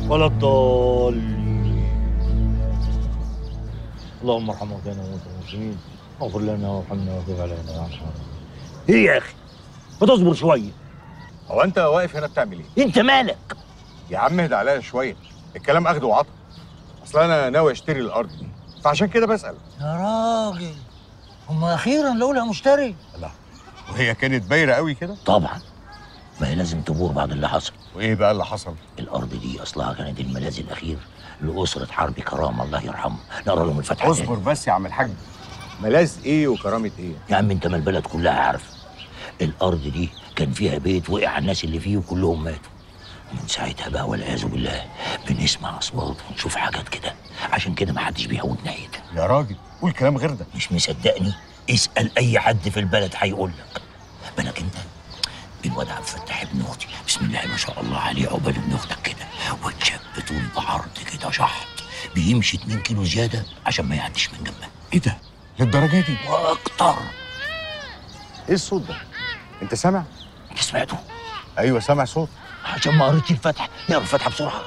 ولا الضالين اللهم ارحم موتانا وموتى المسلمين اغفر لنا وارحمنا وتب علينا يا ارحم ايه يا اخي ما تصبر شويه هو انت واقف هنا بتعمل ايه؟ انت مالك يا عم اهدى عليا شويه الكلام اخده وعطا اصل انا ناوي اشتري الارض دي فعشان كده بسال يا راجل هم اخيرا لقوا لها مشتري لا وهي كانت بايره قوي كده طبعا ما هي لازم تبور بعد اللي حصل وايه بقى اللي حصل؟ الارض دي اصلها كانت الملاذ الاخير لاسره حربي كرامه الله يرحمه نقرا لهم الفتحه اصبر بس يا عم الحاج ملاذ ايه وكرامه ايه؟ يا عم انت ما البلد كلها عارفه الارض دي كان فيها بيت وقع على الناس اللي فيه وكلهم ماتوا من ساعتها بقى والعياذ بالله بنسمع اصوات ونشوف حاجات كده عشان كده ما حدش بيهود ناحيتها يا راجل قول كلام غير ده مش مصدقني اسال اي حد في البلد هيقول لك بالك انت الواد عبد الفتاح ابن اختي بسم الله ما شاء الله عليه عقبال ابن اختك كده واتشاب طول بعرض كده شحط بيمشي 2 كيلو زياده عشان ما يعديش من جنبها ايه ده؟ للدرجه دي؟ واكتر ايه الصوت ده؟ انت سامع؟ انت سمعته ايوه سامع صوت عشان ما قريتش الفتحه اقرا الفتحه بسرعه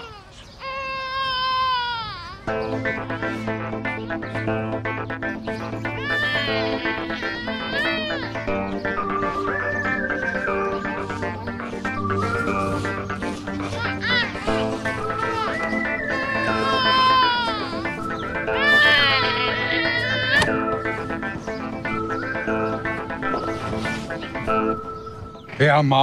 ايه يا عم